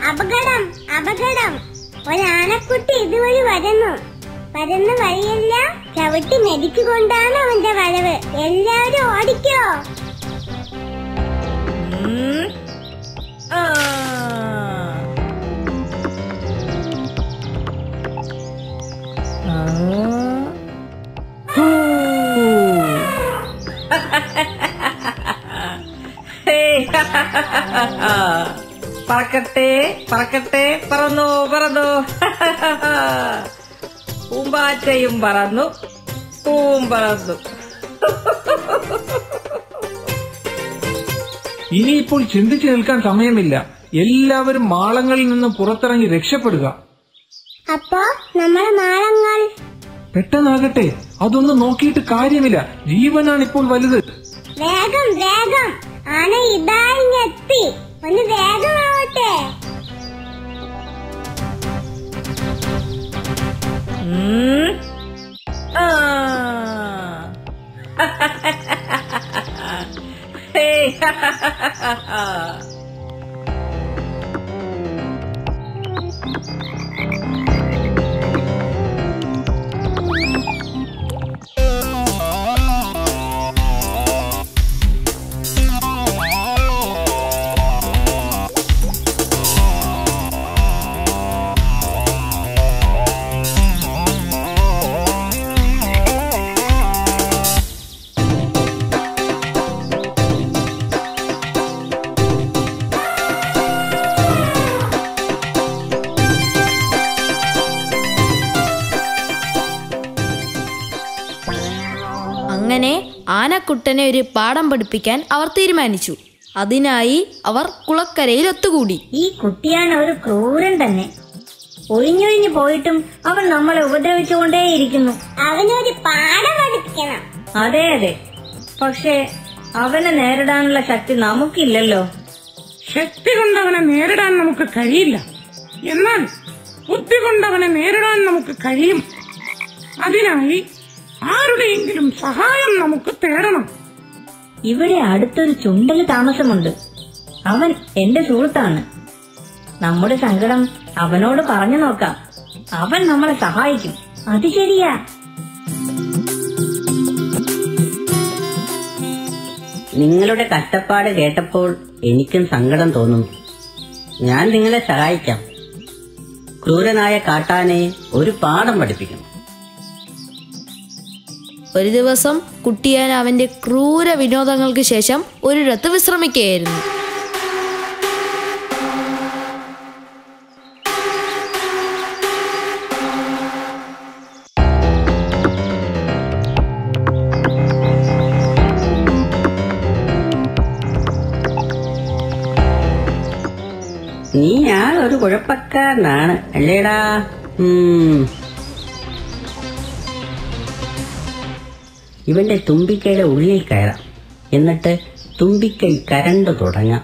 അപകടം അപകടം ഒരാനക്കുട്ടി ഇതുവഴി വരുന്നു വരുന്ന വഴിയെല്ലാം ചവിട്ടി മെതിച്ചുകൊണ്ടാണ് അവന്റെ വരവ് എല്ലാവരും ഓടിക്കോ ഉം. ആ. ആ. ഹൂ. ഹേയ്. പറക്കട്ടെ പറക്കട്ടെ പറന്നു പറന്നു പൂമ്പാറ്റയും പറന്നു പൂവും പറന്നു ഇനിയിപ്പോൾ ചിന്തിച്ചു നിൽക്കാൻ സമയമില്ല എല്ലാവരും മാളങ്ങളിൽ നിന്ന് പുറത്തിറങ്ങി രക്ഷപ്പെടുക അപ്പോ നമ്മളെ മാളങ്ങൾ പെട്ടെന്നാകട്ടെ അതൊന്നും നോക്കിയിട്ട് കാര്യമില്ല ജീവനാണ് ഇപ്പോൾ വലുത് വേഗം വേഗം ആന ഇതാ ഇങ്ങെത്തി ഒന്ന് വേഗമാവട്ടെ ഉം. ആ. ഹേയ്. അങ്ങനെ ആനക്കുട്ടനെ ഒരു പാഠം പഠിപ്പിക്കാൻ അവർ തീരുമാനിച്ചു അതിനായി അവർ കുളക്കരയിൽ ഒത്തുകൂടി ഈ കുട്ടിയാണ് ഒരു ക്രൂരൻ തന്നെ ഒഴിഞ്ഞൊഴിഞ്ഞു പോയിട്ടും അവൻ നമ്മളെ ഉപദ്രവിച്ചുകൊണ്ടേയിരിക്കുന്നു അവനൊരു പാഠം പഠിപ്പിക്കണം അതെ അതെ പക്ഷേ അവനെ നേരിടാനുള്ള ശക്തി നമുക്കില്ലല്ലോ ശക്തി കൊണ്ട് അവനെ നേരിടാൻ നമുക്ക് കഴിയില്ല എന്നാൽ ബുദ്ധി കൊണ്ട് അവനെ നേരിടാൻ നമുക്ക് കഴിയും അതിനായി ആരുടെയെങ്കിലും സഹായം നമുക്ക് തേടണം ഇവിടെ അടുത്തൊരു ചുണ്ടല് താമസമുണ്ട് അവൻ എന്റെ സുഹൃത്താണ് നമ്മുടെ സങ്കടം അവനോട് പറഞ്ഞു നോക്കാം അവൻ നമ്മളെ സഹായിക്കും അത് ശരിയാ നിങ്ങളുടെ കഷ്ടപ്പാട് കേട്ടപ്പോൾ എനിക്കും സങ്കടം തോന്നുന്നു ഞാൻ നിങ്ങളെ സഹായിക്കാം ക്രൂരനായ കാട്ടാനെ ഒരു പാഠം പഠിപ്പിക്കണം ഒരു ദിവസം കുട്ടിയാൻ അവന്റെ ക്രൂര വിനോദങ്ങൾക്ക് ശേഷം ഒരിടത്ത് വിശ്രമിക്കുകയായിരുന്നു നീ ഞാൻ ഒരു കുഴപ്പക്കാരനാണ് അല്ലേടാ ഉം. ഇവന്റെ തുമ്പിക്കൈയുടെ ഉള്ളിൽ കയറാം എന്നിട്ട് തുമ്പിക്കൈ കരണ്ടു തുടങ്ങാം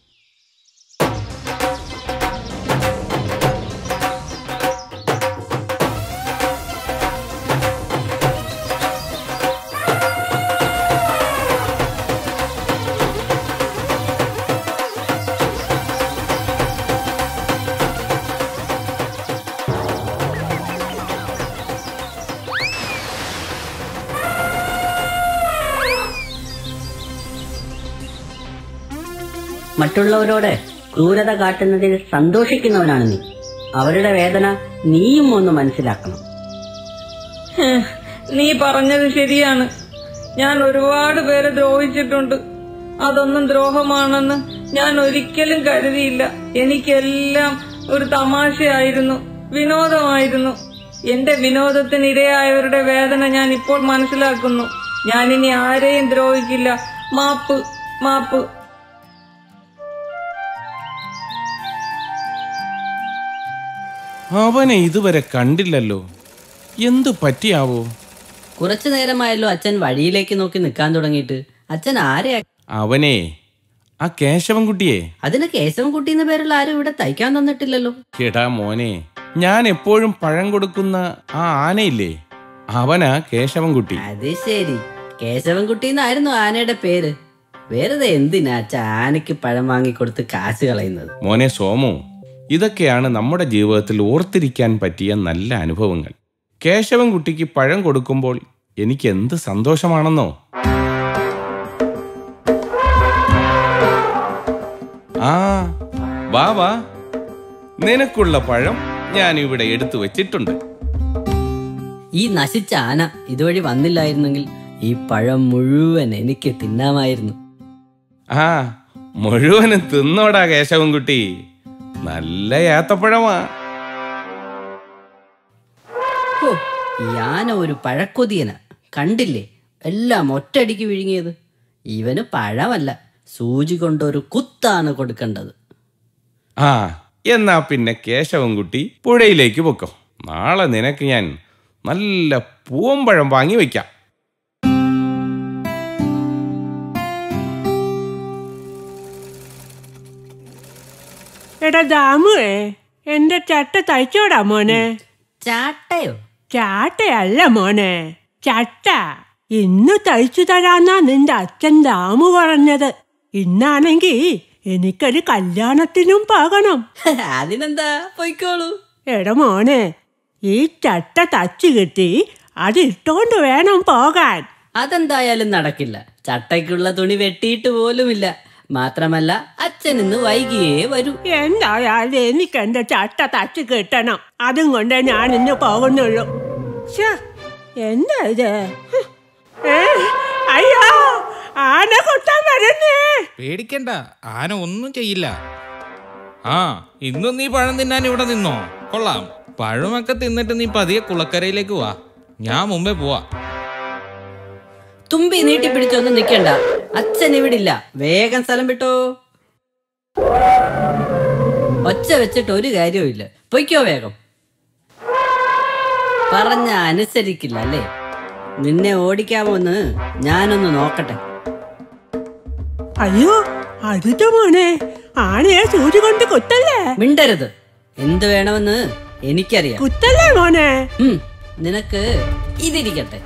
മറ്റുള്ളവരോട് ക്രൂരത കാട്ടുന്നതിൽ സന്തോഷിക്കുന്നവനാണ് നീ അവരുടെ വേദന നീയും ഒന്ന് മനസ്സിലാക്കണം ഹേ, നീ പറഞ്ഞത് ശരിയാണ് ഞാൻ ഒരുപാട് പേരെ ദ്രോഹിച്ചിട്ടുണ്ട് അതൊന്നും ദ്രോഹമാണെന്ന് ഞാൻ ഒരിക്കലും കരുതിയില്ല എനിക്കെല്ലാം ഒരു തമാശയായിരുന്നു വിനോദമായിരുന്നു എന്റെ വിനോദത്തിനിരയായവരുടെ വേദന ഞാൻ ഇപ്പോൾ മനസ്സിലാക്കുന്നു ഞാനിനി ആരെയും ദ്രോഹിക്കില്ല മാപ്പ് മാപ്പ് അവനെ ഇതുവരെ കണ്ടില്ലല്ലോ എന്തു പറ്റിയാവോ കുറച്ചു നേരമായല്ലോ അച്ഛൻ വഴിയിലേക്ക് നോക്കി നിൽക്കാൻ തുടങ്ങിയിട്ട് അച്ഛൻ ആരെയാ അവനെ ആ കേശവൻകുട്ടിയെ അതിന് കേശവൻകുട്ടി എന്ന പേരുള്ള ആരും ഇവിടെ തയ്ക്കാൻ തന്നിട്ടില്ലല്ലോ എടാ മോനെ ഞാൻ എപ്പോഴും പഴം കൊടുക്കുന്ന ആ ആനയില്ലേ അവനാ കേശവൻകുട്ടി അത് ശരി കേശവൻകുട്ടി എന്നായിരുന്നു ആനയുടെ പേര് വെറുതെ എന്തിനാ അച്ഛ ആനയ്ക്ക് പഴം വാങ്ങിക്കൊടുത്ത് കാശ് കളയുന്നത് മോനെ സോമു ഇതൊക്കെയാണ് നമ്മുടെ ജീവിതത്തിൽ ഓർത്തിരിക്കാൻ പറ്റിയ നല്ല അനുഭവങ്ങൾ കേശവൻകുട്ടിക്ക് പഴം കൊടുക്കുമ്പോൾ എനിക്ക് എന്ത് സന്തോഷമാണെന്നോ ആ വാ വാ നിനക്കുള്ള പഴം ഞാൻ ഇവിടെ എടുത്തു വെച്ചിട്ടുണ്ട് ഈ നശിച്ച ആന ഇതുവഴി വന്നില്ലായിരുന്നെങ്കിൽ ഈ പഴം മുഴുവൻ എനിക്ക് തിന്നാമായിരുന്നു ആ മുഴുവനും തിന്നോടാ കേശവൻകുട്ടി നല്ല ഏത്തപ്പഴമാ ഹോ, ഈ ആന ഒരു പഴക്കൊതിയന കണ്ടില്ലേ എല്ലാം ഒറ്റയടിക്ക് വിഴുങ്ങിയത് ഇവന് പഴമല്ല സൂചി കൊണ്ടൊരു കുത്താണ് കൊടുക്കേണ്ടത് ആ എന്നാ പിന്നെ കേശവൻകുട്ടി പുഴയിലേക്ക് പൊക്കോ നാളെ നിനക്ക് ഞാൻ നല്ല പൂവമ്പഴം വാങ്ങി വയ്ക്കാം എടാ ദാമുവേ എന്റെ ചട്ട തയ്ച്ചോടാ മോനെ ചാട്ടയോ ചാട്ടയല്ല മോനെ ചട്ട ഇന്ന് തയ്ച്ചു തരാന്നാ നിന്റെ അച്ഛൻ ദാമു പറഞ്ഞത് ഇന്നാണെങ്കി എനിക്കൊരു കല്യാണത്തിനും പോകണം അതിനെന്താ പൊയ്ക്കോളൂ എടാ മോനെ ഈ ചട്ട തച്ചു കിട്ടി അതിട്ടോണ്ട് വേണം പോകാൻ അതെന്തായാലും നടക്കില്ല ചട്ടയ്ക്കുള്ള തുണി വെട്ടിയിട്ട് പോലുമില്ല മാത്രമല്ല അച്ഛൻ ഇന്ന് വൈകിയേ വരൂ എന്തായാലും എനിക്ക് എന്റെ ചട്ട തച്ച് കിട്ടണം അതും കൊണ്ട് ഞാൻ ഇന്ന് പോകുന്നുള്ളൂ ശ്ശെ, എന്താ ഇത് ഹ്. ഏ, അയ്യോ ആന കൊട്ടാൻ വരുന്നേ പേടിക്കണ്ട ആന ഒന്നും ചെയ്യില്ല ആ ഇന്നും നീ പഴം തിന്നാൻ ഇവിടെ നിന്നോ കൊള്ളാം പഴമൊക്കെ തിന്നിട്ട് നീ പതിയെ കുളക്കരയിലേക്ക് വാ ഞാൻ മുമ്പേ പോവാ തുമ്പി നീട്ടിപ്പിടിച്ചൊന്നും നിൽക്കണ്ട അച്ഛൻ ഇവിടില്ല വേഗം സ്ഥലം വിട്ടോ ഒച്ച വെച്ചിട്ട് ഒരു കാര്യവുമില്ല പൊയ്ക്കോ വേഗം പറഞ്ഞ അനുസരിക്കില്ല അല്ലേ നിന്നെ ഓടിക്കാമോന്ന് ഞാനൊന്ന് നോക്കട്ടെ അയ്യോ അടുത്ത മോനെ ആനയെ സൂചി കൊണ്ട് കുത്തല്ലേ മിണ്ടരുത് എന്ത് വേണമെന്ന് എനിക്കറിയാം കുത്തല്ലേ മോനെ ഉം, നിനക്ക് ഇതിരിക്കട്ടെ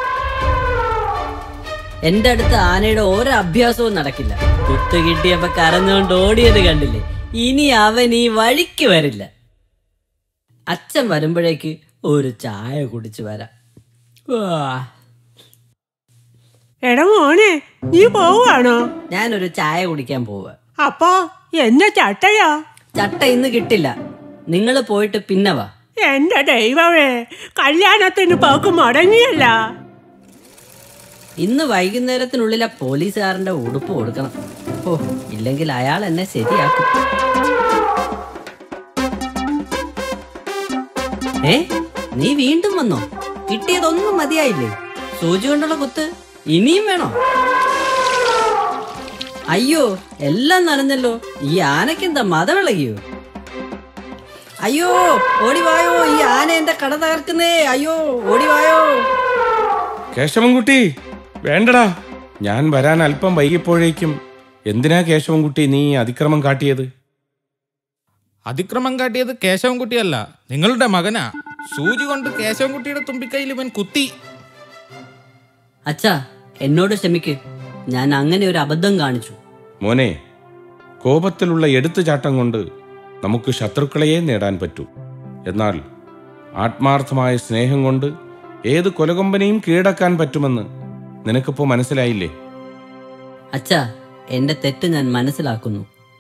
എന്റെ അടുത്ത് ആനയുടെ ഓരോ അഭ്യാസവും നടക്കില്ല കുത്തു കിട്ടിയപ്പോ കരഞ്ഞുകൊണ്ട് ഓടിയത് കണ്ടില്ലേ ഇനി അവൻ ഈ വഴിക്ക് വരില്ല അച്ഛൻ വരുമ്പോഴേക്ക് ഒരു ചായ കുടിച്ചു വരാം ആ, എടാ മോനെ നീ പോവാണോ ഞാനൊരു ചായ കുടിക്കാൻ പോവുക അപ്പോ എന്നെ ചട്ടയോ ചട്ട ഇന്ന് കിട്ടില്ല നിങ്ങൾ പോയിട്ട് പിന്നെ വാ എന്റെ ദൈവമേ കല്യാണത്തിന് പോക്ക് മുടങ്ങിയല്ല ഇന്ന് വൈകുന്നേരത്തിനുള്ളിൽ ആ പോലീസുകാരന്റെ ഉടുപ്പ് കൊടുക്കണം ഓ ഇല്ലെങ്കിൽ അയാൾ എന്നെ ശരിയാക്കും ഏ നീ വീണ്ടും വന്നോ കിട്ടിയതൊന്നും മതിയായില്ലേ സൂചി കൊണ്ടുള്ള കുത്ത് ഇനിയും വേണോ അയ്യോ എല്ലാം നനഞ്ഞല്ലോ ഈ ആനക്കെന്താ മതവിളകിയോ അയ്യോ ഓടിവായോ ഈ ആന എന്റെ കട തകർക്കുന്നേ അയ്യോ ഓടിവായോ കേശവൻകുട്ടി വേണ്ടടാ ഞാൻ വരാൻ അല്പം വൈകിയപ്പോഴേക്കും എന്തിനാ കേശവൻകുട്ടി നീ അതിക്രമം കാട്ടിയത് അതിക്രമം കാട്ടിയത് കേശവൻകുട്ടിയല്ല നിങ്ങളുടെ മകനാ സൂചി കൊണ്ട് കേശവൻകുട്ടിയുടെ തുമ്പിക്കൈയിൽ ഇവൻ കുത്തി അച്ഛാ എന്നോട് ക്ഷമിക്ക് ഞാൻ അങ്ങനെ ഒരു അബദ്ധം കാണിച്ചു മോനെ കോപത്തിലുള്ള എടുത്തുചാട്ടം കൊണ്ട് നമുക്ക് ശത്രുക്കളെയേ നേടാൻ പറ്റൂ എന്നാൽ ആത്മാർത്ഥമായ സ്നേഹം കൊണ്ട് ഏത് കൊലകൊമ്പനെയും കീഴടക്കാൻ പറ്റുമെന്ന് നിനക്കിപ്പോ മനസ്സിലായില്ലേ അച്ഛാ എന്റെ തെറ്റ് ഞാൻ മനസ്സിലാക്കുന്നു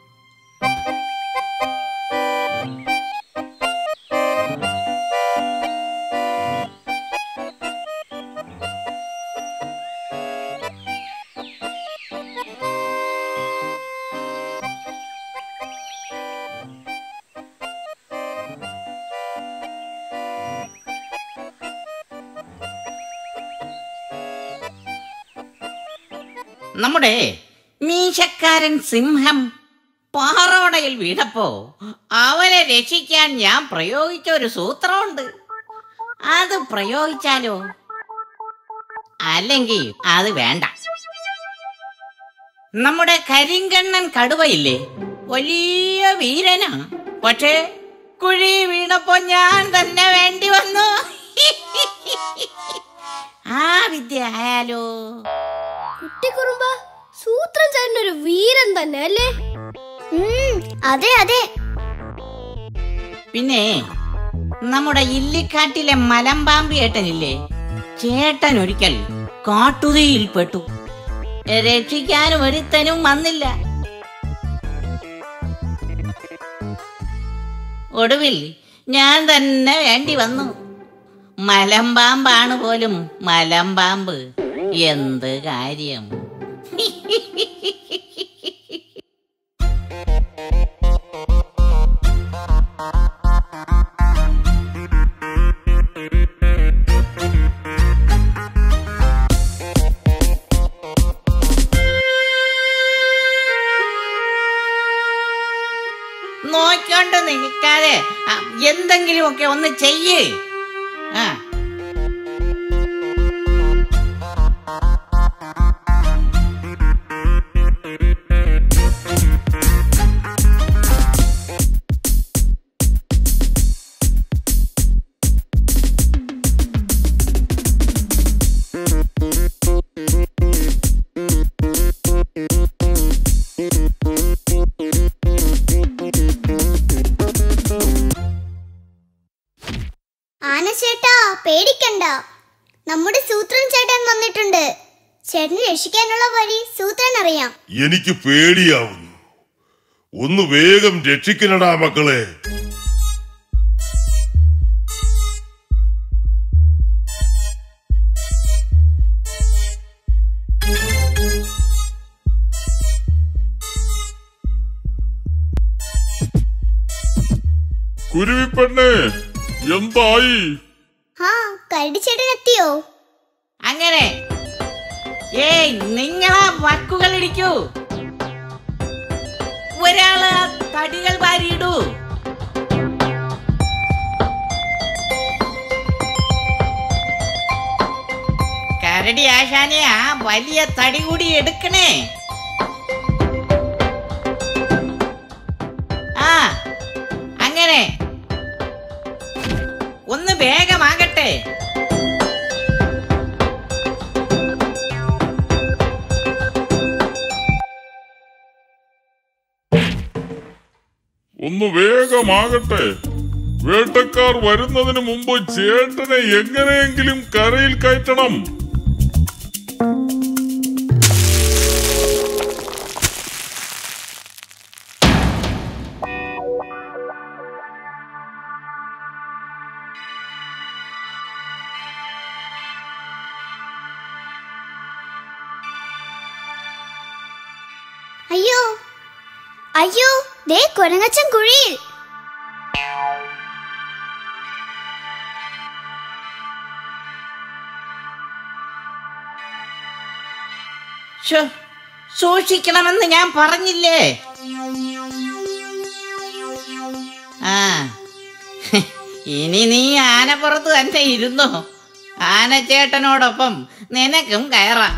നമ്മുടെ മീശക്കാരൻ സിംഹം പാറോടയിൽ വീണപ്പോ അവനെ രക്ഷിക്കാൻ ഞാൻ പ്രയോഗിച്ച ഒരു സൂത്രമുണ്ട് അത് പ്രയോഗിച്ചാലോ അല്ലെങ്കിൽ അത് വേണ്ട നമ്മുടെ കരിങ്കണ്ണൻ കടുവയില്ലേ വലിയ വീരനാ പക്ഷേ കുഴി വീണപ്പോ ഞാൻ തന്നെ വേണ്ടി വന്നു ആ വിദ്യ ആയാലോ കുട്ടിക്കുറുമ്പ സൂത്രൻ ചേട്ടൻ ഒരു വീരൻ തന്നെ അല്ലേ അതെ അതെ പിന്നെ നമ്മുടെ ഇല്ലിക്കാട്ടിലെ മലമ്പാമ്പ് ഏട്ടനില്ലേ ചേട്ടൻ ഒരിക്കൽ കാട്ടുതീയിൽപ്പെട്ടു രക്ഷിക്കാൻ ഒരുത്തനും വന്നില്ല ഒടുവിൽ ഞാൻ തന്നെ വേണ്ടി വന്നു മലമ്പാമ്പാണ് പോലും മലമ്പാമ്പ് എന്ത് കാര്യം നോക്കിക്കൊണ്ട് നിൽക്കാതെ ആ, എന്തെങ്കിലുമൊക്കെ ഒന്ന് ചെയ്യ് ആ ആനച്ചേട്ടാ പേടിക്കണ്ട നമ്മുടെ സൂത്രൻ ചേട്ടൻ വന്നിട്ടുണ്ട് ചേട്ടനെ രക്ഷിക്കാനുള്ള വഴി സൂത്രൻ അറിയാം എനിക്ക് പേടിയാവുന്നു ഒന്ന് വേഗം രക്ഷിക്കണടാ മക്കളെ കുരുവിപ്പെണ്ണേ എന്തായി ആ കരടി ചേട്ടൻ എത്തിയോ അങ്ങനെ ഏയ് നിങ്ങളാ വക്കുകൾ ഇടിക്കൂ ഒരാള് ആ തടികൾ വാരിയിടൂ കരടി ആശാനെ ആ വലിയ തടി കൂടി എടുക്കണേ ആ അങ്ങനെ ഒന്ന് വേഗമാകട്ടെ ഒന്ന് വേഗമാകട്ടെ വേട്ടക്കാർ വരുന്നതിന് മുമ്പ് ചേട്ടനെ എങ്ങനെയെങ്കിലും കരയിൽ കയറ്റണം അയ്യോ അയ്യോ ദേ കൊരങ്ങച്ചൻ കുഴിയിൽ ശ്ശോ, സൂക്ഷിക്കണമെന്ന് ഞാൻ പറഞ്ഞില്ലേ ആ ഇനി നീ ആനപ്പുറത്ത് തന്നെ ഇരുന്നോ ആനച്ചേട്ടനോടൊപ്പം നിനക്കും കയറാം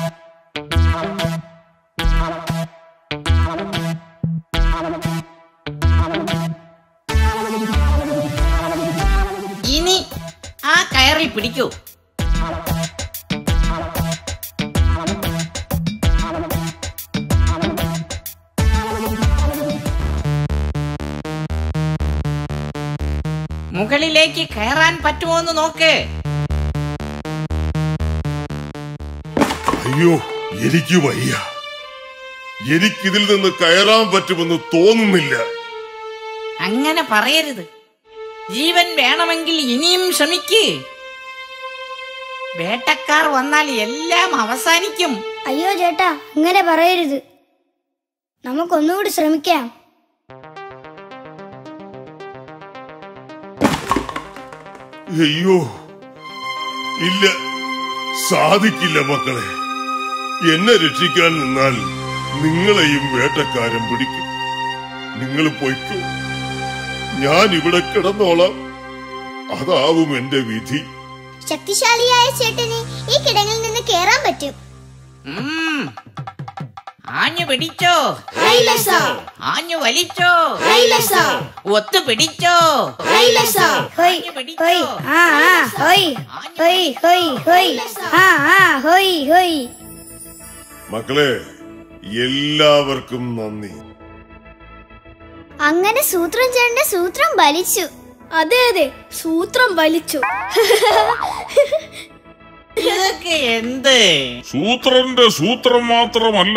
ഇനി ആ കയറിൽ പിടിക്കൂ മുകളിലേക്ക് കയറാൻ പറ്റുമോ എന്ന് നോക്ക് അയ്യോ എനിക്ക് വയ്യ എനിക്കിതിൽ നിന്ന് കയറാൻ പറ്റുമെന്ന് തോന്നുന്നില്ല അങ്ങനെ പറയരുത് ജീവൻ വേണമെങ്കിൽ ഇനിയും ശ്രമിക്ക് വേട്ടക്കാർ വന്നാൽ എല്ലാം അവസാനിക്കും അയ്യോ ചേട്ടാ അങ്ങനെ പറയരുത് നമുക്കൊന്നുകൂടി ശ്രമിക്കാം അയ്യോ ഇല്ല സാധിക്കില്ല മക്കളെ എന്നെ രക്ഷിക്കാൻ നിന്നാൽ നിങ്ങളെയും വേട്ടക്കാരൻ പിടിക്കും നിങ്ങൾ പൊയ്ക്കോ ഞാൻ ഇവിടെ കിടന്നോളാം അതാവും എന്റെ വിധി ശക്തിശാലിയായ ചേട്ടന് ഈ കിടങ്ങിൽ നിന്ന് കേറാൻ പറ്റും ഉം. ആഞ്ഞു പിടിച്ചോ ഹൈലസ. ആഞ്ഞു വലിച്ചോ ഹൈലസ. ഒത്തു പിടിച്ചോ ഹൈലസ. ഹൊയ്, ഹൊയ്, ആ, ആ, ഹൊയ്, ഹൊയ്, ഹൊയ്, ഹൊയ്, ആ, ആ, ഹൊയ്, ഹൊയ്. മക്കളെ എല്ലാവർക്കും നന്ദി അങ്ങനെ സൂത്രം ചേട്ടന്റെ സൂത്രം വലിച്ചു അതെ അതെ സൂത്രം വലിച്ചു ഇതൊക്കെ എന്ത് സൂത്രന്റെ സൂത്രം മാത്രമല്ല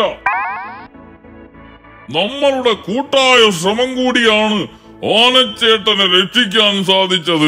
നമ്മളുടെ കൂട്ടായ ശ്രമം കൂടിയാണ് ഓനച്ചേട്ടനെ രക്ഷിക്കാൻ സാധിച്ചത്